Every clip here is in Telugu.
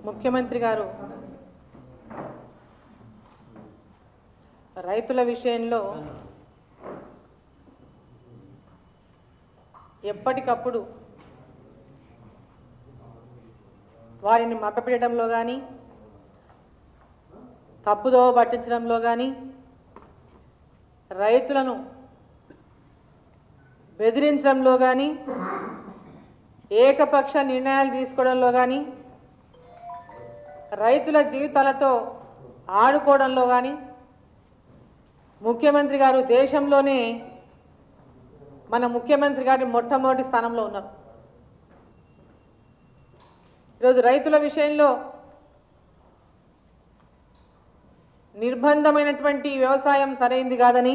ముఖ్యమంత్రి గారు రైతుల విషయంలో ఎప్పటికప్పుడు వారిని మభ్యపెట్టడంలో కానీ తప్పుదోవ పట్టించడంలో కానీ రైతులను బెదిరించడంలో కానీ ఏకపక్ష నిర్ణయాలు తీసుకోవడంలో కానీ రైతుల జీవితాలతో ఆడుకోవడంలో కానీ ముఖ్యమంత్రి గారు దేశంలోనే మన ముఖ్యమంత్రి గారి మొట్టమొదటి స్థానంలో ఉన్నారు ఈరోజు రైతుల విషయంలో నిర్బంధమైనటువంటి వ్యవసాయం సరైంది కాదని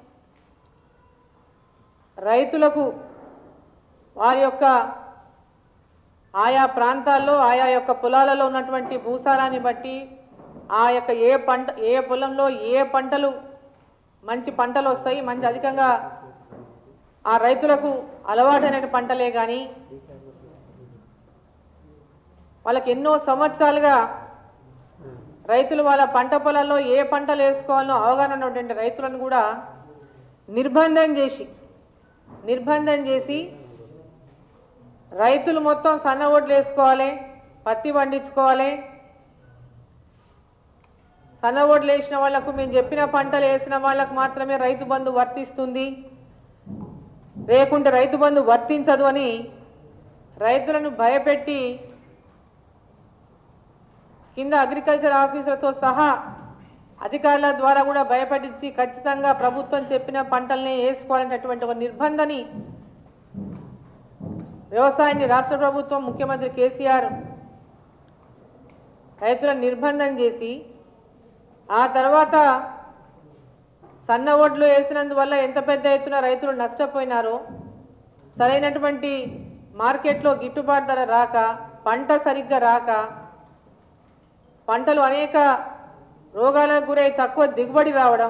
రైతులకు వారి యొక్క ఆయా ప్రాంతాల్లో ఆయా యొక్క పొలాలలో ఉన్నటువంటి భూసారాన్ని బట్టి ఆ యొక్క ఏ పంట ఏ పొలంలో ఏ పంటలు మంచి పంటలు వస్తాయి మంచి అధికంగా ఆ రైతులకు అలవాటైన పంటలే కానీ వాళ్ళకి ఎన్నో సంవత్సరాలుగా రైతులు వాళ్ళ పంట పొలాల్లో ఏ పంటలు వేసుకోవాలో అవగాహన ఉన్నటువంటి రైతులను కూడా నిర్బంధం చేసి నిర్బంధం చేసి రైతులు మొత్తం సన్న ఓట్లు వేసుకోవాలి పత్తి పండించుకోవాలి సన్న ఓట్లు వేసిన వాళ్లకు మేము చెప్పిన పంటలు వేసిన వాళ్ళకు మాత్రమే రైతు బంధు వర్తిస్తుంది లేకుంటే రైతు బంధు వర్తించదు అని రైతులను భయపెట్టి కింద అగ్రికల్చర్ ఆఫీసర్తో సహా అధికారుల ద్వారా కూడా భయపడించి ఖచ్చితంగా ప్రభుత్వం చెప్పిన పంటల్ని వేసుకోవాలనేటువంటి ఒక నిర్బంధని వ్యవసాయాన్ని రాష్ట్ర ప్రభుత్వం ముఖ్యమంత్రి కేసీఆర్ రైతులను నిర్బంధం చేసి ఆ తర్వాత సన్న ఓట్లు వేసినందువల్ల ఎంత పెద్ద ఎత్తున రైతులు నష్టపోయినారో సరైనటువంటి మార్కెట్లో గిట్టుబాటు ధర రాక పంట సరిగ్గా రాక పంటలు అనేక రోగాలకు గురై తక్కువ దిగుబడి రావడం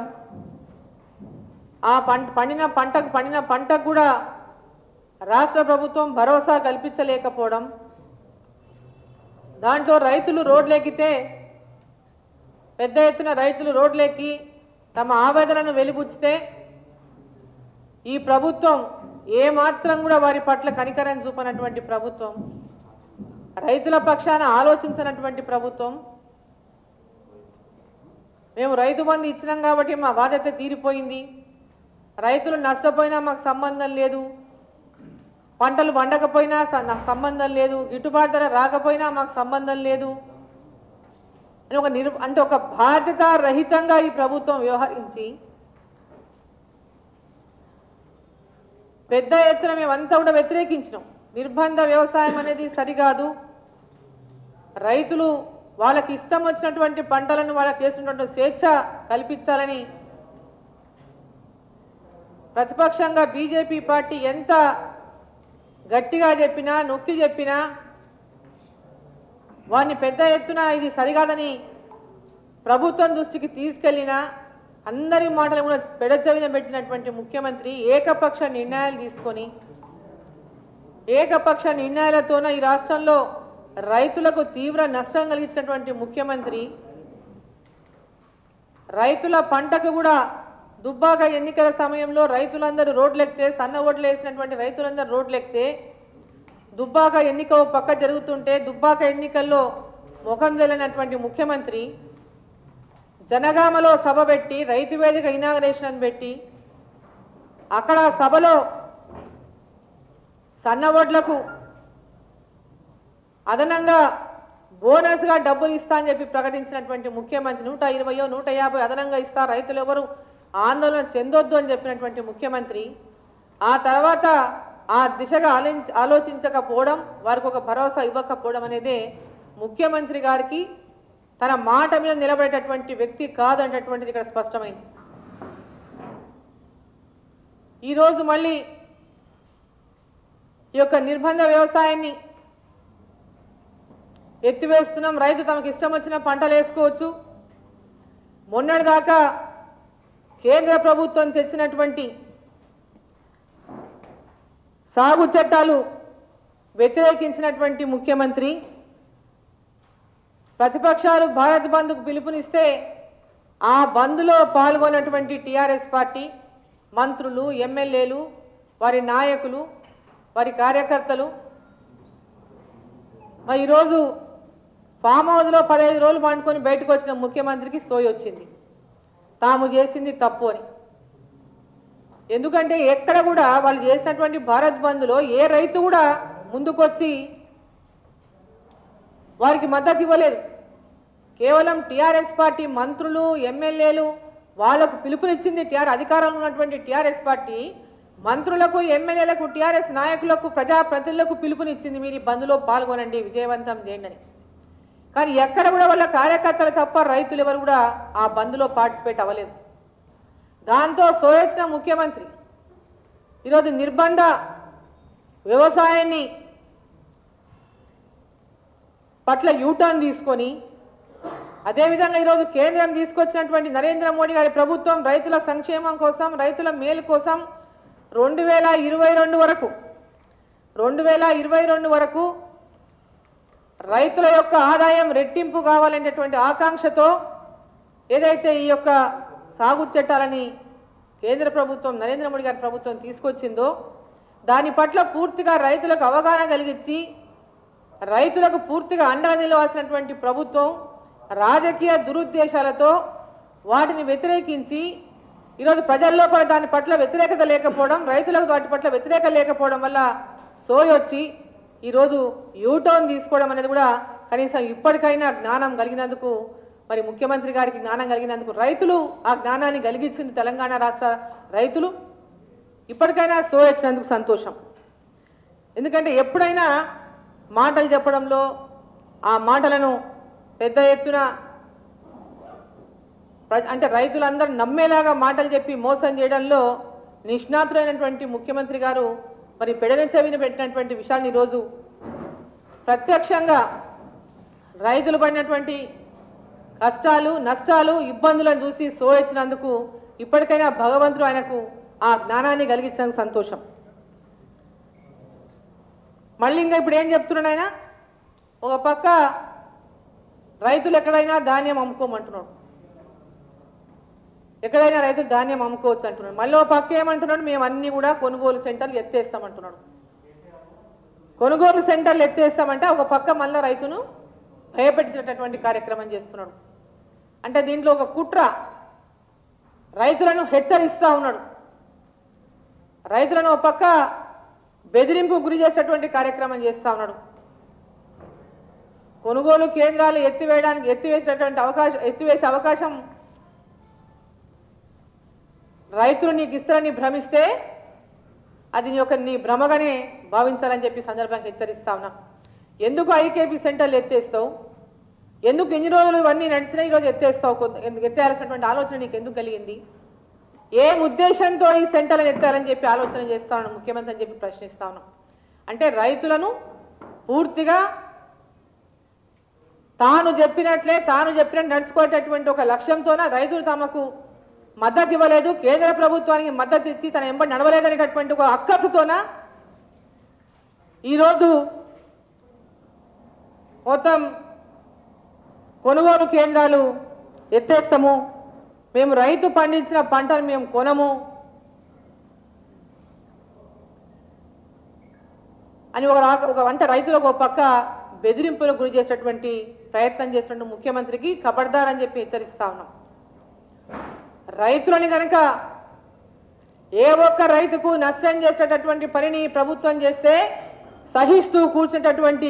ఆ పంట పండిన పంటకు పండిన పంటకు కూడా రాష్ట్ర ప్రభుత్వం భరోసా కల్పించలేకపోవడం దాంట్లో రైతులు రోడ్లెక్కితే పెద్ద ఎత్తున రైతులు రోడ్లెక్కి తమ ఆవేదనను వెలిబుచ్చితే ఈ ప్రభుత్వం ఏమాత్రం కూడా వారి పట్ల కనికరం చూపనటువంటి ప్రభుత్వం రైతుల పక్షాన ఆలోచించినటువంటి ప్రభుత్వం మేము రైతు బంధు ఇచ్చినాం కాబట్టి మా బాధ్యత తీరిపోయింది రైతులు నష్టపోయినా మాకు సంబంధం లేదు పంటలు పండకపోయినా స- నాకు సంబంధం లేదు గిట్టుబాటు ధర రాకపోయినా మాకు సంబంధం లేదు అని ఒక నిరు అంటే ఒక బాధ్యత రహితంగా ఈ ప్రభుత్వం వ్యవహరించి పెద్ద ఎత్తున మేమంతా కూడా వ్యతిరేకించినాం నిర్బంధ వ్యవసాయం అనేది సరికాదు రైతులు వాళ్ళకి ఇష్టం వచ్చినటువంటి పంటలను వాళ్ళకి చేసినటువంటి స్వేచ్ఛ కల్పించాలని ప్రతిపక్షంగా బీజేపీ పార్టీ ఎంత గట్టిగా చెప్పినా నొక్కి చెప్పినా వారిని పెద్ద ఎత్తున ఇది సరికాదని ప్రభుత్వం దృష్టికి తీసుకెళ్లినా అందరి మాటలు కూడా పెడచెవిన పెట్టినటువంటి ముఖ్యమంత్రి ఏకపక్ష నిర్ణయాలు తీసుకొని ఏకపక్ష నిర్ణయాలతోన ఈ రాష్ట్రంలో రైతులకు తీవ్ర నష్టం కలిగించినటువంటి ముఖ్యమంత్రి రైతుల పంటకు కూడా దుబ్బాక ఎన్నికల సమయంలో రైతులందరూ రోడ్లెక్కితే సన్న ఓట్లు వేసినటువంటి రైతులందరూ రోడ్లెక్కితే దుబ్బాక ఎన్నిక ఓ పక్క జరుగుతుంటే దుబ్బాక ఎన్నికల్లో ముఖం చెల్లినటువంటి ముఖ్యమంత్రి జనగామలో సభ పెట్టి రైతు వేదిక ఇనాగరేషన్ పెట్టి అక్కడ సభలో సన్న ఓట్లకు అదనంగా బోనస్గా డబ్బులు ఇస్తా అని చెప్పి ప్రకటించినటువంటి ముఖ్యమంత్రి నూట ఇరవయో నూట యాభై అదనంగా ఇస్తా రైతులు ఎవరు ఆందోళన చెందొద్దు అని చెప్పినటువంటి ముఖ్యమంత్రి ఆ తర్వాత ఆ దిశగా ఆలోచించ ఆలోచించకపోవడం వారికి ఒక భరోసా ఇవ్వకపోవడం అనేది ముఖ్యమంత్రి గారికి తన మాట మీద నిలబడేటటువంటి వ్యక్తి కాదనేటటువంటిది ఇక్కడ స్పష్టమైంది ఈరోజు మళ్ళీ ఈ యొక్క నిర్బంధ వ్యవసాయాన్ని ఎత్తివేస్తున్నాం రైతు తమకు ఇష్టం వచ్చిన పంటలు వేసుకోవచ్చు మొన్నటిదాకా కేంద్ర ప్రభుత్వం తెచ్చినటువంటి సాగు చట్టాలు వ్యతిరేకించినటువంటి ముఖ్యమంత్రి ప్రతిపక్షాలు భారత్ బంద్కు పిలుపునిస్తే ఆ బంద్లో పాల్గొన్నటువంటి టీఆర్ఎస్ పార్టీ మంత్రులు ఎమ్మెల్యేలు వారి నాయకులు వారి కార్యకర్తలు మరి ఈరోజు ఫామ్ హౌస్లో పదహైదు రోజులు పండుకొని బయటకు వచ్చిన ముఖ్యమంత్రికి సోయి వచ్చింది తాము చేసింది తప్పు అని ఎందుకంటే ఎక్కడ కూడా వాళ్ళు చేసినటువంటి భారత్ బంద్లో ఏ రైతు కూడా ముందుకొచ్చి వారికి మద్దతు ఇవ్వలేదు కేవలం టీఆర్ఎస్ పార్టీ మంత్రులు ఎమ్మెల్యేలు వాళ్లకు పిలుపునిచ్చింది టీఆర్ అధికారంలో ఉన్నటువంటి టీఆర్ఎస్ పార్టీ మంత్రులకు ఎమ్మెల్యేలకు టీఆర్ఎస్ నాయకులకు ప్రజాప్రతినిధులకు పిలుపునిచ్చింది మీరు ఈ బంద్లో పాల్గొనండి విజయవంతం చేయండి అని కానీ ఎక్కడ కూడా వాళ్ళ కార్యకర్తలు తప్ప రైతులు ఎవరు కూడా ఆ బంద్లో పార్టిసిపేట్ అవ్వలేదు దాంతో సోయొచ్చిన ముఖ్యమంత్రి ఈరోజు నిర్బంధ వ్యవసాయాన్ని పట్ల యూటర్న్ తీసుకొని అదేవిధంగా ఈరోజు కేంద్రం తీసుకొచ్చినటువంటి నరేంద్ర మోడీ గారి ప్రభుత్వం రైతుల సంక్షేమం కోసం రైతుల మేలు కోసం రెండు వేల ఇరవై రెండు వరకు రెండు వేల ఇరవై రెండు వరకు రైతుల యొక్క ఆదాయం రెట్టింపు కావాలనేటువంటి ఆకాంక్షతో ఏదైతే ఈ యొక్క సాగు చట్టాలని కేంద్ర ప్రభుత్వం నరేంద్ర మోడీ గారి ప్రభుత్వం తీసుకొచ్చిందో దాని పట్ల పూర్తిగా రైతులకు అవగాహన కలిగించి రైతులకు పూర్తిగా అండగా నిలవాల్సినటువంటి ప్రభుత్వం రాజకీయ దురుద్దేశాలతో వాటిని వ్యతిరేకించి ఈరోజు ప్రజల్లో కూడా దాని పట్ల వ్యతిరేకత లేకపోవడం రైతులకు వాటి పట్ల వ్యతిరేకత లేకపోవడం వల్ల సోయి వచ్చి ఈరోజు యూటర్న్ తీసుకోవడం అనేది కూడా కనీసం ఇప్పటికైనా జ్ఞానం కలిగినందుకు మరి ముఖ్యమంత్రి గారికి జ్ఞానం కలిగినందుకు రైతులు ఆ జ్ఞానాన్ని కలిగించింది తెలంగాణ రాష్ట్ర రైతులు ఇప్పటికైనా సోయి వచ్చినందుకు సంతోషం ఎందుకంటే ఎప్పుడైనా మాటలు చెప్పడంలో ఆ మాటలను పెద్ద ఎత్తున ప్ర- అంటే రైతులందరూ నమ్మేలాగా మాటలు చెప్పి మోసం చేయడంలో నిష్ణాతులైనటువంటి ముఖ్యమంత్రి గారు మరి పెడన చెవిని పెట్టినటువంటి విషయాన్ని ఈరోజు ప్రత్యక్షంగా రైతులు పడినటువంటి కష్టాలు నష్టాలు ఇబ్బందులను చూసి సోయొచ్చినందుకు ఇప్పటికైనా భగవంతుడు ఆయనకు ఆ జ్ఞానాన్ని కలిగించినందుకు సంతోషం మళ్ళీ ఇంకా ఇప్పుడు ఏం చెప్తున్నాడు ఆయన ఒక పక్క రైతులు ఎక్కడైనా ధాన్యం అమ్ముకోమంటున్నాడు ఎక్కడైనా రైతులు ధాన్యం అమ్ముకోవచ్చు అంటున్నాడు మళ్ళీ ఒక పక్క ఏమంటున్నాడు మేము అన్ని కూడా కొనుగోలు సెంటర్లు ఎత్తేస్తామంటున్నాడు కొనుగోలు సెంటర్లు ఎత్తేస్తామంటే ఒక పక్క మళ్ళీ రైతును భయపెట్టినటువంటి కార్యక్రమం చేస్తున్నాడు అంటే దీంట్లో ఒక కుట్ర రైతులను హెచ్చరిస్తా ఉన్నాడు రైతులను ఒక పక్క బెదిరింపు గురి చేసేటువంటి కార్యక్రమం చేస్తా ఉన్నాడు కొనుగోలు కేంద్రాలు ఎత్తివేయడానికి ఎత్తివేసేటువంటి అవకాశం ఎత్తివేసే అవకాశం రైతులు నీకు ఇస్తారని భ్రమిస్తే అది నీ యొక్క నీ భ్రమగానే భావించాలని చెప్పి సందర్భంగా హెచ్చరిస్తా ఉన్నా ఎందుకు ఐకేపీ సెంటర్లు ఎత్తేస్తావు ఎందుకు ఎన్ని రోజులు ఇవన్నీ నడిచినా ఈరోజు ఎత్తేస్తావు కొంత- ఎందుకు ఎత్తేయాల్సినటువంటి ఆలోచన నీకు ఎందుకు కలిగింది ఏం ఉద్దేశంతో ఈ సెంటర్లను ఎత్తారని చెప్పి ఆలోచన చేస్తా ఉన్నాను ముఖ్యమంత్రి అని చెప్పి ప్రశ్నిస్తా ఉన్నాం అంటే రైతులను పూర్తిగా తాను చెప్పినట్లే తాను చెప్పినట్టు నడుచుకునేటటువంటి ఒక లక్ష్యంతోన రైతులు తమకు మద్దతు ఇవ్వలేదు కేంద్ర ప్రభుత్వానికి మద్దతు ఇచ్చి తన ఎంబడి నడవలేదనేటటువంటి ఒక అక్కసుతోన ఈరోజు మొత్తం కొనుగోలు కేంద్రాలు ఎత్తేస్తాము మేము రైతు పండించిన పంటలు మేము కొనము అని ఒక రా- ఒక అంటే రైతులకు ఒక పక్క బెదిరింపులకు గురి చేసేటువంటి ప్రయత్నం చేసినటువంటి ముఖ్యమంత్రికి ఖబర్దార్ అని చెప్పి హెచ్చరిస్తా ఉన్నాం రైతులని కనుక ఏ ఒక్క రైతుకు నష్టం చేసేటటువంటి పనిని ప్రభుత్వం చేస్తే సహిస్తూ కూర్చునేటటువంటి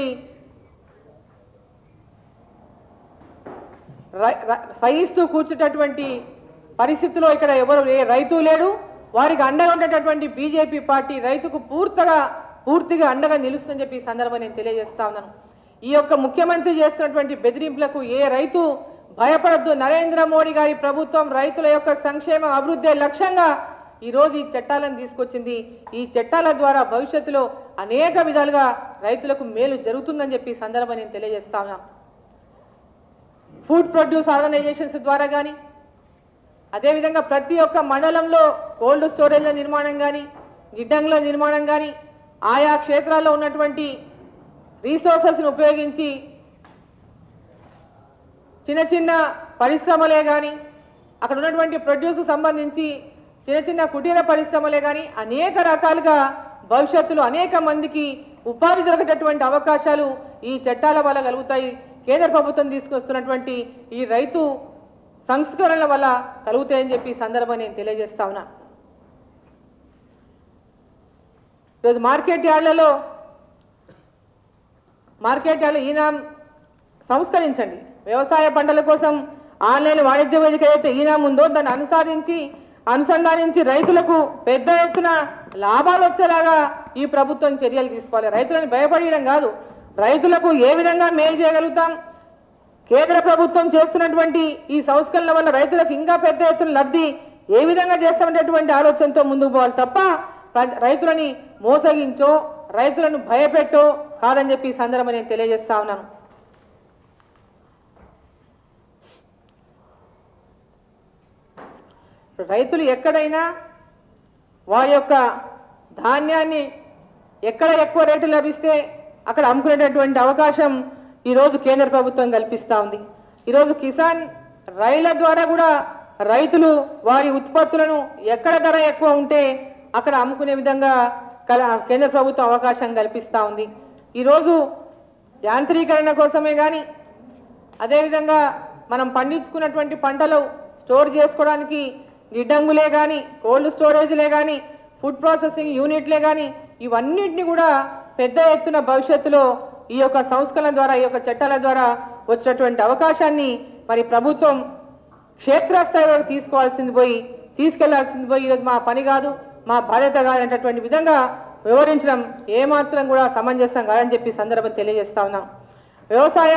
రై- ర- సహిస్తూ కూర్చునేటటువంటి పరిస్థితిలో ఇక్కడ ఎవరు ఏ రైతు లేడు వారికి అండగా ఉండేటటువంటి బీజేపీ పార్టీ రైతుకు పూర్తిగా పూర్తిగా అండగా నిలుస్తుందని చెప్పి ఈ సందర్భంగా నేను తెలియజేస్తా ఉన్నాను ఈ యొక్క ముఖ్యమంత్రి చేస్తున్నటువంటి బెదిరింపులకు ఏ రైతు భయపడద్దు నరేంద్ర మోడీ గారి ప్రభుత్వం రైతుల యొక్క సంక్షేమ అభివృద్ధి లక్ష్యంగా ఈ రోజు ఈ చట్టాలను తీసుకొచ్చింది ఈ చట్టాల ద్వారా భవిష్యత్తులో అనేక విధాలుగా రైతులకు మేలు జరుగుతుందని చెప్పి ఈ సందర్భంగా నేను తెలియజేస్తా ఉన్నాను ఫుడ్ ప్రొడ్యూస్ ఆర్గనైజేషన్స్ ద్వారా కానీ అదేవిధంగా ప్రతి ఒక్క మండలంలో కోల్డ్ స్టోరేజ్ల నిర్మాణం కానీ గిడ్డంగుల నిర్మాణం కానీ ఆయా క్షేత్రాల్లో ఉన్నటువంటి రీసోర్సెస్ని ఉపయోగించి చిన్న చిన్న పరిశ్రమలే కానీ అక్కడ ఉన్నటువంటి ప్రొడ్యూస్ సంబంధించి చిన్న చిన్న కుటీర పరిశ్రమలే కానీ అనేక రకాలుగా భవిష్యత్తులో అనేక మందికి ఉపాధి దొరికేటటువంటి అవకాశాలు ఈ చట్టాల వల్ల కలుగుతాయి కేంద్ర ప్రభుత్వం తీసుకొస్తున్నటువంటి ఈ రైతు సంస్కరణల వల్ల కలుగుతాయని చెప్పి ఈ సందర్భం నేను తెలియజేస్తా ఉన్నా ఈరోజు మార్కెట్ యార్డ్లలో మార్కెట్ యార్డ్లో ఈనాం సంస్కరించండి వ్యవసాయ పంటల కోసం ఆన్లైన్ వాణిజ్య వేదిక అయితే ఈనాం ఉందో దాన్ని అనుసరించి అనుసంధానించి రైతులకు పెద్ద ఎత్తున లాభాలు వచ్చేలాగా ఈ ప్రభుత్వం చర్యలు తీసుకోవాలి రైతులను భయపడడం కాదు రైతులకు ఏ విధంగా మేలు చేయగలుగుతాం కేంద్ర ప్రభుత్వం చేస్తున్నటువంటి ఈ సంస్కరణల వల్ల రైతులకు ఇంకా పెద్ద ఎత్తున లబ్ధి ఏ విధంగా చేస్తామనేటువంటి ఆలోచనతో ముందుకు పోవాలి తప్ప ప్ర- రైతులని మోసగించో రైతులను భయపెట్టో కాదని చెప్పి ఈ సందర్భం నేను తెలియజేస్తా ఉన్నాను రైతులు ఎక్కడైనా వారి యొక్క ధాన్యాన్ని ఎక్కడ ఎక్కువ రేటు లభిస్తే అక్కడ అమ్ముకునేటటువంటి అవకాశం ఈరోజు కేంద్ర ప్రభుత్వం కల్పిస్తూ ఉంది ఈరోజు కిసాన్ రైళ్ల ద్వారా కూడా రైతులు వారి ఉత్పత్తులను ఎక్కడ ధర ఎక్కువ ఉంటే అక్కడ అమ్ముకునే విధంగా కల కేంద్ర ప్రభుత్వం అవకాశం కల్పిస్తూ ఉంది ఈరోజు యాంత్రీకరణ కోసమే కానీ అదేవిధంగా మనం పండించుకున్నటువంటి పంటలు స్టోర్ చేసుకోవడానికి గిడ్డంగులే కానీ కోల్డ్ స్టోరేజ్లే కానీ ఫుడ్ ప్రాసెసింగ్ యూనిట్లే కానీ ఇవన్నిటిని కూడా పెద్ద ఎత్తున భవిష్యత్తులో ఈ యొక్క సంస్కరణ ద్వారా ఈ యొక్క చట్టాల ద్వారా వచ్చినటువంటి అవకాశాన్ని మరి ప్రభుత్వం క్షేత్రస్థాయిలో తీసుకోవాల్సింది పోయి తీసుకెళ్లాల్సింది పోయి ఈరోజు మా పని కాదు మా బాధ్యత కాదనేటటువంటి విధంగా వివరించడం ఏమాత్రం కూడా సమంజసం కాదని చెప్పి ఈ సందర్భం తెలియజేస్తా ఉన్నాం వ్యవసాయ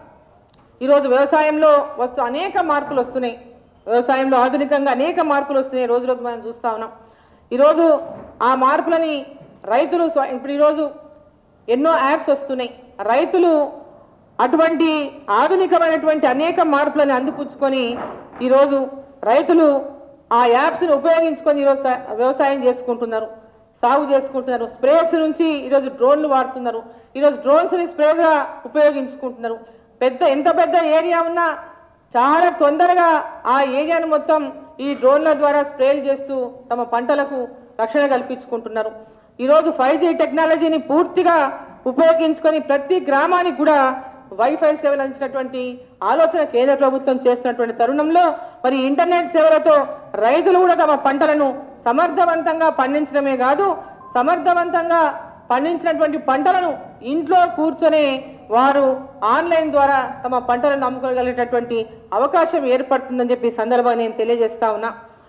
ఈరోజు వ్యవసాయంలో వస్తు అనేక మార్పులు వస్తున్నాయి వ్యవసాయంలో ఆధునికంగా అనేక మార్పులు వస్తున్నాయి రోజు రోజు మనం చూస్తా ఉన్నాం ఈరోజు ఆ మార్పులని రైతులు స్వ- ఇప్పుడు ఈరోజు ఎన్నో యాప్స్ వస్తున్నాయి రైతులు అటువంటి ఆధునికమైనటువంటి అనేక మార్పులను అందిపుచ్చుకొని ఈరోజు రైతులు ఆ యాప్స్ని ఉపయోగించుకొని ఈరోజు స- వ్యవసాయం చేసుకుంటున్నారు సాగు చేసుకుంటున్నారు స్ప్రేస్ నుంచి ఈరోజు డ్రోన్లు వాడుతున్నారు ఈరోజు డ్రోన్స్ని స్ప్రేగా ఉపయోగించుకుంటున్నారు పెద్ద ఎంత పెద్ద ఏరియా ఉన్నా చాలా తొందరగా ఆ ఏరియాను మొత్తం ఈ డ్రోన్ల ద్వారా స్ప్రేలు చేస్తూ తమ పంటలకు రక్షణ కల్పించుకుంటున్నారు ఈరోజు ఫైవ్ జీ టెక్నాలజీని పూర్తిగా ఉపయోగించుకొని ప్రతి గ్రామానికి కూడా వైఫై సేవలు అందించినటువంటి ఆలోచన కేంద్ర ప్రభుత్వం చేస్తున్నటువంటి తరుణంలో మరి ఇంటర్నెట్ సేవలతో రైతులు కూడా తమ పంటలను సమర్థవంతంగా పండించడమే కాదు సమర్థవంతంగా పండించినటువంటి పంటలను ఇంట్లో కూర్చొని వారు ఆన్లైన్ ద్వారా తమ పంటలను అమ్ముకోగలిగేటటువంటి అవకాశం ఏర్పడుతుందని చెప్పి ఈ సందర్భంగా నేను తెలియజేస్తా ఉన్నా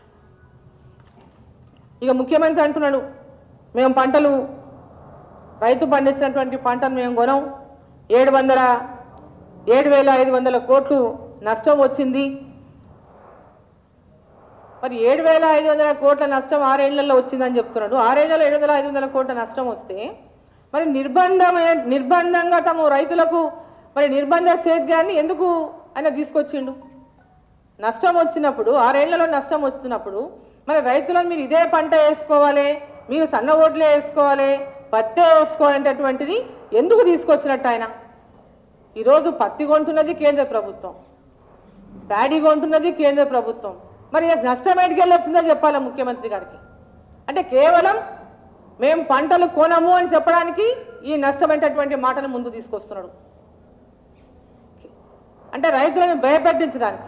ఇక ముఖ్యమంత్రి అంటున్నాడు మేము పంటలు రైతు పండించినటువంటి పంటను మేము కొనం ఏడు వందల ఏడు వేల ఐదు వందల కోట్లు నష్టం వచ్చింది మరి ఏడు వేల ఐదు వందల కోట్ల నష్టం ఆరేళ్లలో వచ్చిందని చెప్తున్నాడు ఆరేళ్లలో ఏడు వందల ఐదు వందల కోట్ల నష్టం వస్తే మరి నిర్బంధమైన నిర్బంధంగా తమ రైతులకు మరి నిర్బంధ సేద్యాన్ని ఎందుకు ఆయన తీసుకొచ్చిండు నష్టం వచ్చినప్పుడు ఆరేళ్లలో నష్టం వస్తున్నప్పుడు మరి రైతులను మీరు ఇదే పంట వేసుకోవాలి మీరు సన్న ఓట్లే వేసుకోవాలి పత్తే వేసుకోవాలనేటటువంటిది ఎందుకు తీసుకొచ్చినట్టు ఆయన ఈరోజు పత్తి కొంటున్నది కేంద్ర ప్రభుత్వం ప్యాడీ కొంటున్నది కేంద్ర ప్రభుత్వం మరి ఈ నష్టం ఎటుకి వెళ్ళొచ్చిందో చెప్పాలా ముఖ్యమంత్రి గారికి అంటే కేవలం మేము పంటలు కొనము అని చెప్పడానికి ఈ నష్టమైనటువంటి మాటను ముందు తీసుకొస్తున్నాడు అంటే రైతులను భయపెట్టించడానికి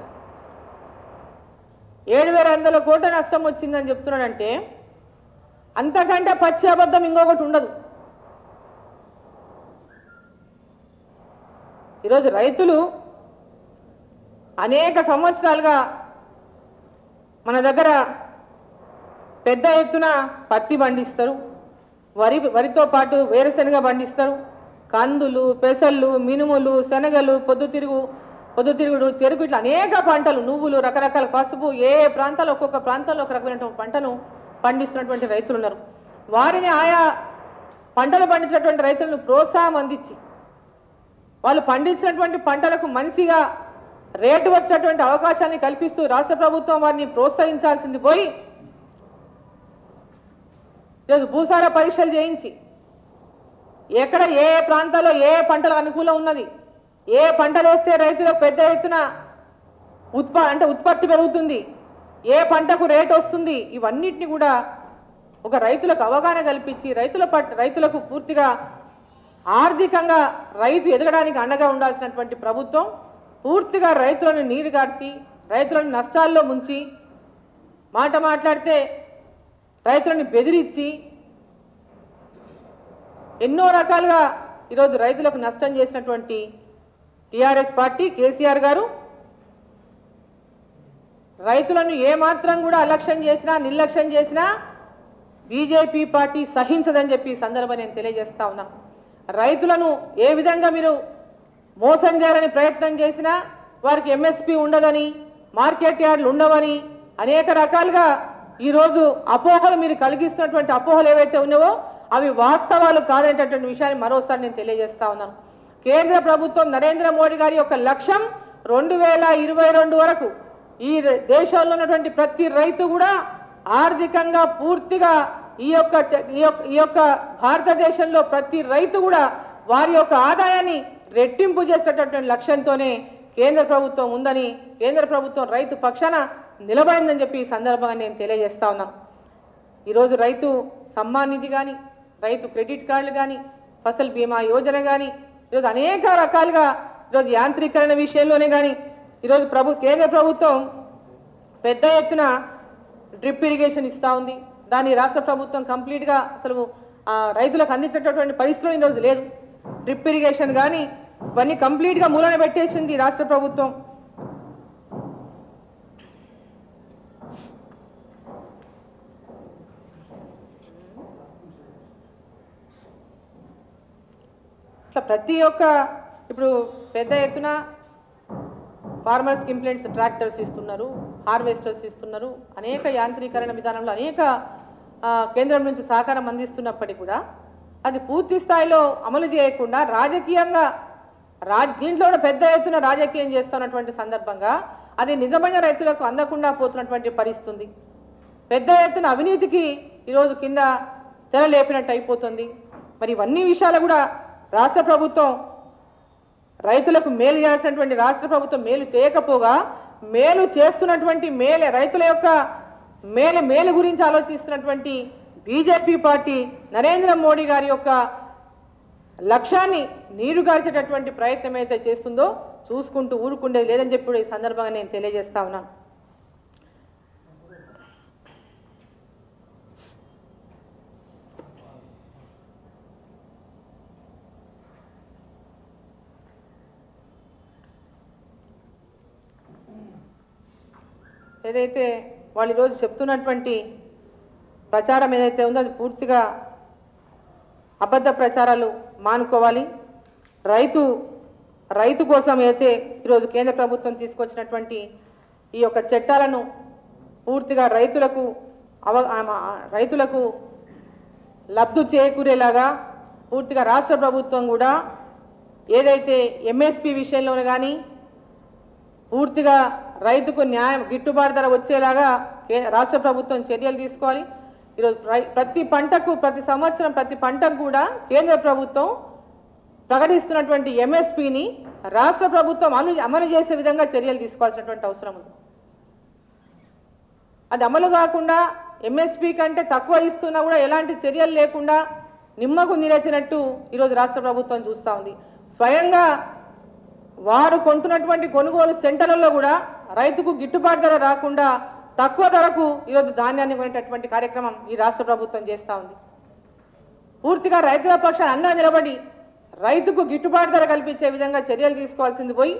ఏడు వేల వందల కోట్ల నష్టం వచ్చిందని చెప్తున్నాడంటే అంతకంటే పచ్చి అబద్ధం ఇంకొకటి ఉండదు ఈరోజు రైతులు అనేక సంవత్సరాలుగా మన దగ్గర పెద్ద ఎత్తున పత్తి పండిస్తారు వరి వరితో పాటు వేరుశనగ పండిస్తారు కందులు పెసళ్ళు మినుములు శనగలు పొద్దుతిరుగు పొద్దుతిరుగుడు చెరుకు ఇట్లా అనేక పంటలు నువ్వులు రకరకాల పసుపు ఏ ఏ ప్రాంతాల్లో ఒక్కొక్క ప్రాంతాల్లో ఒక రకమైనటువంటి పంటను పండిస్తున్నటువంటి రైతులు ఉన్నారు వారిని ఆయా పంటలు పండించినటువంటి రైతులను ప్రోత్సాహం అందించి వాళ్ళు పండించినటువంటి పంటలకు మంచిగా రేటు వచ్చేటువంటి అవకాశాన్ని కల్పిస్తూ రాష్ట్ర ప్రభుత్వం వారిని ప్రోత్సహించాల్సింది పోయి ఈరోజు భూసార పరీక్షలు చేయించి ఎక్కడ ఏ ఏ ప్రాంతాల్లో ఏ ఏ పంటలకు అనుకూలం ఉన్నది ఏ పంటలు వేస్తే రైతులకు పెద్ద ఎత్తున ఉత్ప అంటే ఉత్పత్తి పెరుగుతుంది ఏ పంటకు రేట్ వస్తుంది ఇవన్నిటిని కూడా ఒక రైతులకు అవగాహన కల్పించి రైతుల పట్ రైతులకు పూర్తిగా ఆర్థికంగా రైతు ఎదగడానికి అండగా ఉండాల్సినటువంటి ప్రభుత్వం పూర్తిగా రైతులను నీరుగార్చి రైతులను నష్టాల్లో ముంచి మాట మాట్లాడితే రైతులను బెదిరించి ఎన్నో రకాలుగా ఈరోజు రైతులకు నష్టం చేసినటువంటి టిఆర్ఎస్ పార్టీ కేసీఆర్ గారు రైతులను ఏమాత్రం కూడా అలక్ష్యం చేసినా నిర్లక్ష్యం చేసినా బీజేపీ పార్టీ సహించదని చెప్పి ఈ సందర్భం నేను తెలియజేస్తా ఉన్నా రైతులను ఏ విధంగా మీరు మోసం చేయాలని ప్రయత్నం చేసినా వారికి ఎంఎస్పి ఉండదని మార్కెట్ యార్డ్లు ఉండవని అనేక రకాలుగా ఈరోజు అపోహలు మీరు కలిగిస్తున్నటువంటి అపోహలు ఏవైతే ఉన్నావో అవి వాస్తవాలు కాదనేటటువంటి విషయాన్ని మరోసారి నేను తెలియజేస్తా ఉన్నాను కేంద్ర ప్రభుత్వం నరేంద్ర మోడీ గారి యొక్క లక్ష్యం రెండు వేల ఇరవై రెండు వరకు ఈ ర- దేశంలో ఉన్నటువంటి ప్రతి రైతు కూడా ఆర్థికంగా పూర్తిగా ఈ యొక్క చ- ఈ యొక్క ఈ యొక్క భారతదేశంలో ప్రతి రైతు కూడా వారి యొక్క ఆదాయాన్ని రెట్టింపు చేసేటటువంటి లక్ష్యంతోనే కేంద్ర ప్రభుత్వం ఉందని కేంద్ర ప్రభుత్వం రైతు పక్షాన నిలబడిందని చెప్పి ఈ సందర్భంగా నేను తెలియజేస్తా ఉన్నాను ఈరోజు రైతు సమ్మాన్ నిధి కానీ రైతు క్రెడిట్ కార్డులు కానీ ఫసల్ బీమా యోజన కానీ ఈరోజు అనేక రకాలుగా ఈరోజు యాంత్రీకరణ విషయంలోనే కానీ ఈరోజు ప్రభు కేంద్ర ప్రభుత్వం పెద్ద ఎత్తున డ్రిప్ ఇరిగేషన్ ఇస్తూ ఉంది దాన్ని రాష్ట్ర ప్రభుత్వం కంప్లీట్గా అసలు ఆ, రైతులకు అందించేటటువంటి పరిస్థితులు ఈరోజు లేదు డ్రిప్ ఇరిగేషన్ కానీ ఇవన్నీ కంప్లీట్గా మూలన పెట్టేసింది రాష్ట్ర ప్రభుత్వం ఇట్లా ప్రతి ఒక్క ఇప్పుడు పెద్ద ఎత్తున ఫార్మర్స్కి ఇంప్లెంట్స్ ట్రాక్టర్స్ ఇస్తున్నారు హార్వెస్టర్స్ ఇస్తున్నారు అనేక యాంత్రీకరణ విధానంలో అనేక ఆ, కేంద్రం నుంచి సహకారం అందిస్తున్నప్పటికీ కూడా అది పూర్తి స్థాయిలో అమలు చేయకుండా రాజకీయంగా రాజ్ దీంట్లో కూడా పెద్ద ఎత్తున రాజకీయం చేస్తున్నటువంటి సందర్భంగా అది నిజమైన రైతులకు అందకుండా పోతున్నటువంటి పరిస్థితి ఉంది పెద్ద ఎత్తున అవినీతికి ఈరోజు కింద తెర లేపినట్టు అయిపోతుంది మరి ఇవన్నీ విషయాలు కూడా రాష్ట్ర ప్రభుత్వం రైతులకు మేలు చేయాల్సినటువంటి రాష్ట్ర ప్రభుత్వం మేలు చేయకపోగా మేలు చేస్తున్నటువంటి మేలే రైతుల యొక్క మేలు మేలు గురించి ఆలోచిస్తున్నటువంటి బీజేపీ పార్టీ నరేంద్ర మోడీ గారి యొక్క లక్ష్యాన్ని నీరుగార్చేటటువంటి ప్రయత్నం అయితే చేస్తుందో చూసుకుంటూ ఊరుకుండేది లేదని చెప్పి కూడా ఈ సందర్భంగా నేను తెలియజేస్తా ఉన్నాను ఏదైతే వాళ్ళు ఈరోజు చెప్తున్నటువంటి ప్రచారం ఏదైతే ఉందో అది పూర్తిగా అబద్ధ ప్రచారాలు మానుకోవాలి రైతు రైతు కోసం అయితే ఈరోజు కేంద్ర ప్రభుత్వం తీసుకొచ్చినటువంటి ఈ యొక్క చట్టాలను పూర్తిగా రైతులకు అవ ఆ- ఆ- రైతులకు లబ్ధి చేకూరేలాగా పూర్తిగా రాష్ట్ర ప్రభుత్వం కూడా ఏదైతే ఎంఎస్పి విషయంలోనే కానీ పూర్తిగా రైతుకు న్యాయం గిట్టుబాటు ధర వచ్చేలాగా కే- రాష్ట్ర ప్రభుత్వం చర్యలు తీసుకోవాలి ఈరోజు రై- ప్రతి పంటకు ప్రతి సంవత్సరం ప్రతి పంటకు కూడా కేంద్ర ప్రభుత్వం ప్రకటిస్తున్నటువంటి ఎంఎస్పిని రాష్ట్ర ప్రభుత్వం అమలు అమలు చేసే విధంగా చర్యలు తీసుకోవాల్సినటువంటి అవసరం ఉంది అది అమలు కాకుండా ఎంఎస్పి కంటే తక్కువ ఇస్తున్నా కూడా ఎలాంటి చర్యలు లేకుండా నిమ్మకు నీరెత్తినట్టు ఈరోజు రాష్ట్ర ప్రభుత్వం చూస్తూ ఉంది స్వయంగా వారు కొంటున్నటువంటి కొనుగోలు సెంటర్లలో కూడా రైతుకు గిట్టుబాటు ధర రాకుండా తక్కువ ధరకు ఈరోజు ధాన్యాన్ని కొనేటటువంటి కార్యక్రమం ఈ రాష్ట్ర ప్రభుత్వం చేస్తూ ఉంది పూర్తిగా రైతుల పక్షాన అండా నిలబడి రైతుకు గిట్టుబాటు ధర కల్పించే విధంగా చర్యలు తీసుకోవాల్సింది పోయి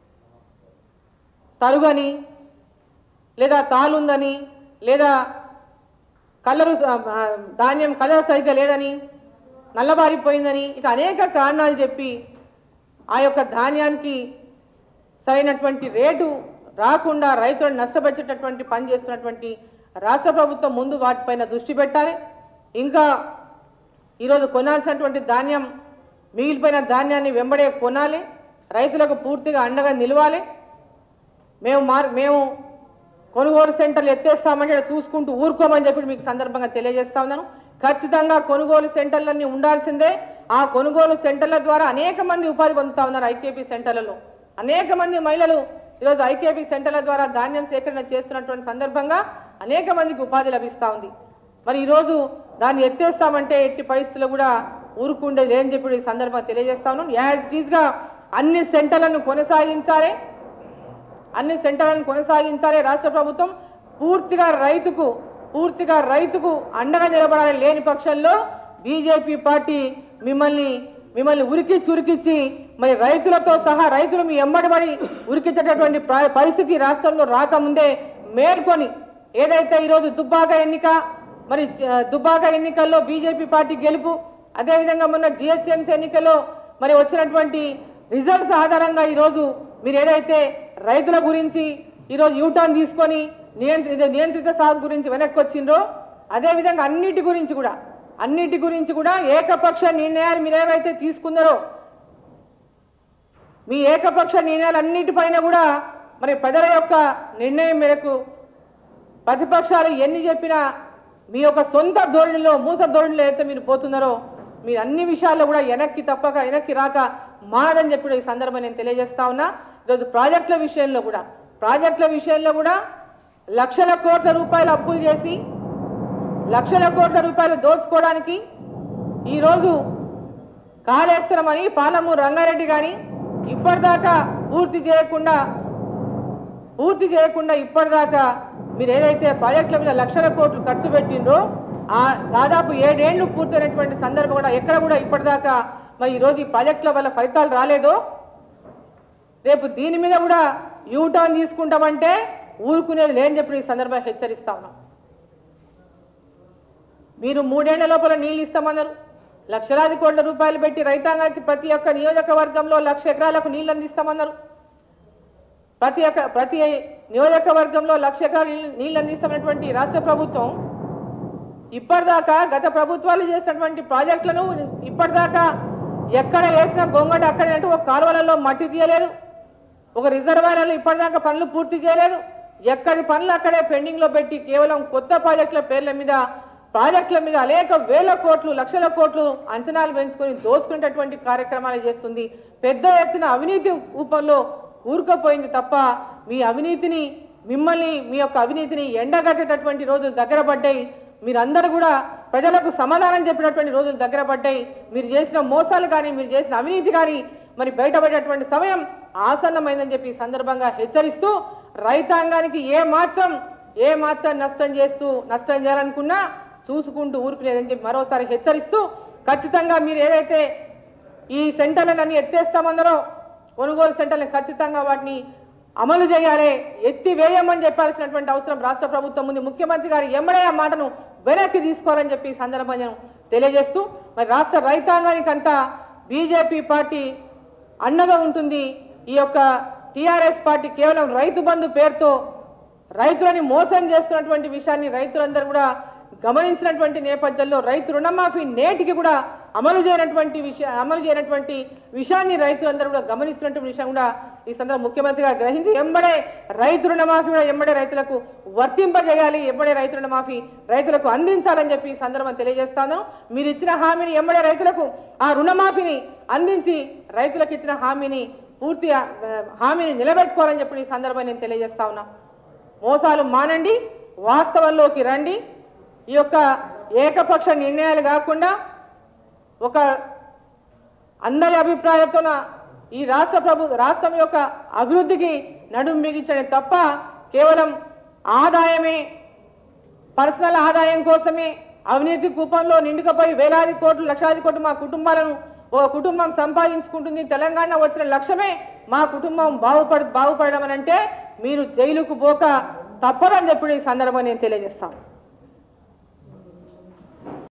తరుగని లేదా తాలుందని లేదా కలరు ఆ, ధాన్యం కలర్ సరిగ్గా లేదని నల్లబారిపోయిందని ఇక అనేక కారణాలు చెప్పి ఆ యొక్క ధాన్యానికి సరైనటువంటి రేటు రాకుండా రైతులను నష్టపరిచేటటువంటి పని చేస్తున్నటువంటి రాష్ట్ర ప్రభుత్వం ముందు వాటిపైన దృష్టి పెట్టాలి ఇంకా ఈరోజు కొనాల్సినటువంటి ధాన్యం మిగిలిపోయిన ధాన్యాన్ని వెంబడే కొనాలి రైతులకు పూర్తిగా అండగా నిలవాలి మేము మార్ మేము కొనుగోలు సెంటర్లు ఎత్తేస్తామంటే చూసుకుంటూ ఊరుకోమని చెప్పి మీకు సందర్భంగా తెలియజేస్తా ఉన్నాను ఖచ్చితంగా కొనుగోలు సెంటర్లన్నీ ఉండాల్సిందే ఆ కొనుగోలు సెంటర్ల ద్వారా అనేక మంది ఉపాధి పొందుతా ఉన్నారు ఐకేపీ సెంటర్లలో అనేక మంది మహిళలు ఈరోజు ఐకేపీ సెంటర్ల ద్వారా ధాన్యం సేకరణ చేస్తున్నటువంటి సందర్భంగా అనేక మందికి ఉపాధి లభిస్తూ ఉంది మరి ఈరోజు దాన్ని ఎత్తేస్తామంటే ఎట్టి పరిస్థితుల్లో కూడా ఊరుకుండేది లేని చెప్పి ఈ సందర్భంగా తెలియజేస్తా ఉన్నాం యాజ్ ఇట్ ఈస్గా అన్ని సెంటర్లను కొనసాగించాలి అన్ని సెంటర్లను కొనసాగించాలి రాష్ట్ర ప్రభుత్వం పూర్తిగా రైతుకు పూర్తిగా రైతుకు అండగా నిలబడాలి లేని పక్షంలో బీజేపీ పార్టీ మిమ్మల్ని మిమ్మల్ని ఉరికి చురికిచ్చి మరి రైతులతో సహా రైతులు మీ ఎమ్మడిబడి ఉరికించేటటువంటి ప్ర- పరిస్థితి రాష్ట్రంలో రాకముందే మేల్కొని ఏదైతే ఈరోజు దుబ్బాక ఎన్నిక మరి ఆ, దుబ్బాక ఎన్నికల్లో బీజేపీ పార్టీ గెలుపు అదేవిధంగా మొన్న జిహెచ్ఎంసీ ఎన్నికల్లో మరి వచ్చినటువంటి రిజల్ట్స్ ఆధారంగా ఈరోజు మీరు ఏదైతే రైతుల గురించి ఈరోజు యూటర్న్ తీసుకొని నియంత్రిత నియంత్రిత సాగు గురించి వెనక్కి వచ్చిండ్రో అదేవిధంగా అన్నిటి గురించి కూడా అన్నిటి గురించి కూడా ఏకపక్ష నిర్ణయాలు మీరు ఏవైతే తీసుకున్నారో మీ ఏకపక్ష నిర్ణయాలు అన్నిటిపైన కూడా మరి ప్రజల యొక్క నిర్ణయం మేరకు ప్రతిపక్షాలు ఎన్ని చెప్పినా మీ యొక్క సొంత ధోరణిలో మూస ధోరణిలో అయితే మీరు పోతున్నారో మీరు అన్ని విషయాల్లో కూడా వెనక్కి తప్పక వెనక్కి రాక మానదని చెప్పి ఈ సందర్భం నేను తెలియజేస్తా ఉన్నా ఈరోజు ప్రాజెక్టుల విషయంలో కూడా ప్రాజెక్టుల విషయంలో కూడా లక్షల కోట్ల రూపాయలు అప్పులు చేసి లక్షల కోట్ల రూపాయలు దోచుకోవడానికి ఈరోజు కాళేశ్వరం అని పాలమూరు రంగారెడ్డి కానీ ఇప్పటిదాకా పూర్తి చేయకుండా పూర్తి చేయకుండా ఇప్పటిదాకా మీరు ఏదైతే ప్రాజెక్టుల మీద లక్షల కోట్లు ఖర్చు పెట్టిండ్రో ఆ దాదాపు ఏడేళ్లు పూర్తయినటువంటి సందర్భం కూడా ఎక్కడ కూడా ఇప్పటిదాకా మరి ఈరోజు ఈ ప్రాజెక్టుల వల్ల ఫలితాలు రాలేదో రేపు దీని మీద కూడా యూటర్న్ తీసుకుంటామంటే ఊరుకునేది లేని చెప్పి ఈ సందర్భంగా హెచ్చరిస్తా ఉన్నాం మీరు మూడేళ్ల లోపల నీళ్ళు ఇస్తామన్నారు లక్షలాది కోట్ల రూపాయలు పెట్టి రైతాంగానికి ప్రతి ఒక్క నియోజకవర్గంలో లక్ష ఎకరాలకు నీళ్ళు అందిస్తామన్నారు ప్రతి ఒక్క ప్రతి నియోజకవర్గంలో లక్ష ఎకరాలు నీళ్ళు- నీళ్ళు అందిస్తామన్నటువంటి రాష్ట్ర ప్రభుత్వం ఇప్పటిదాకా గత ప్రభుత్వాలు చేసినటువంటి ప్రాజెక్టులను ఇప్పటిదాకా ఎక్కడ వేసిన గొంగట అక్కడ అంటే ఒక కాలువలలో మట్టి తీయలేదు ఒక రిజర్వాయర్లు ఇప్పటిదాకా పనులు పూర్తి చేయలేదు ఎక్కడి పనులు అక్కడే పెండింగ్ లో పెట్టి కేవలం కొత్త ప్రాజెక్టుల పేర్ల మీద ప్రాజెక్టుల మీద అనేక వేల కోట్లు లక్షల కోట్లు అంచనాలు పెంచుకొని దోచుకునేటటువంటి కార్యక్రమాలు చేస్తుంది పెద్ద ఎత్తున అవినీతి రూపంలో కూరుకుపోయింది తప్ప మీ అవినీతిని మిమ్మల్ని మీ యొక్క అవినీతిని ఎండగట్టేటటువంటి రోజులు దగ్గర పడ్డాయి మీరందరూ కూడా ప్రజలకు సమాధానం చెప్పినటువంటి రోజులు దగ్గర పడ్డాయి మీరు చేసిన మోసాలు కానీ మీరు చేసిన అవినీతి కానీ మరి బయటపడేటువంటి సమయం ఆసన్నమైందని చెప్పి ఈ సందర్భంగా హెచ్చరిస్తూ రైతాంగానికి ఏ మాత్రం ఏ మాత్రం నష్టం చేస్తూ నష్టం చేయాలనుకున్నా చూసుకుంటూ ఊరుకునేదని చెప్పి మరోసారి హెచ్చరిస్తూ ఖచ్చితంగా మీరు ఏదైతే ఈ సెంటర్లను అన్ని ఎత్తేస్తామన్నారో కొనుగోలు సెంటర్లను ఖచ్చితంగా వాటిని అమలు చేయాలి ఎత్తి వేయమని చెప్పాల్సినటువంటి అవసరం రాష్ట్ర ప్రభుత్వం ఉంది ముఖ్యమంత్రి గారు ఎమ్మడే ఆ మాటను వెనక్కి తీసుకోవాలని చెప్పి ఈ సందర్భంగా నేను తెలియజేస్తూ మరి రాష్ట్ర రైతాంగానికి అంతా బీజేపీ పార్టీ అండగా ఉంటుంది ఈ యొక్క టీఆర్ఎస్ పార్టీ కేవలం రైతు బంధు పేరుతో రైతులని మోసం చేస్తున్నటువంటి విషయాన్ని రైతులందరూ కూడా గమనించినటువంటి నేపథ్యంలో రైతు రుణమాఫీ నేటికి కూడా అమలు చేయనటువంటి విషయ అమలు చేయనటువంటి విషయాన్ని రైతులందరూ కూడా గమనిస్తున్నటువంటి విషయం కూడా ఈ సందర్భంగా ముఖ్యమంత్రి గారు గ్రహించి ఎంబడే రైతు రుణమాఫీ కూడా ఎంబడే రైతులకు వర్తింపజేయాలి ఎంబడే రైతు రుణమాఫీ రైతులకు అందించాలని చెప్పి ఈ సందర్భం తెలియజేస్తాను మీరు ఇచ్చిన హామీని ఎంబడే రైతులకు ఆ రుణమాఫీని అందించి రైతులకు ఇచ్చిన హామీని పూర్తి ఆ, హామీని నిలబెట్టుకోవాలని చెప్పి ఈ సందర్భంగా నేను తెలియజేస్తా ఉన్నా మోసాలు మానండి వాస్తవంలోకి రండి ఈ యొక్క ఏకపక్ష నిర్ణయాలు కాకుండా ఒక అందరి అభిప్రాయంతోన ఈ రాష్ట్ర ప్రభు రాష్ట్రం యొక్క అభివృద్ధికి నడుం బిగించడం తప్ప కేవలం ఆదాయమే పర్సనల్ ఆదాయం కోసమే అవినీతి కూపంలో నిండుకపోయి వేలాది కోట్లు లక్షలాది కోట్లు మా కుటుంబాలను ఒక కుటుంబం సంపాదించుకుంటుంది తెలంగాణ వచ్చిన లక్ష్యమే మా కుటుంబం బాగుపడ బాగుపడడం అని అంటే మీరు జైలుకు పోక తప్పదని చెప్పి ఈ సందర్భంగా నేను తెలియజేస్తాను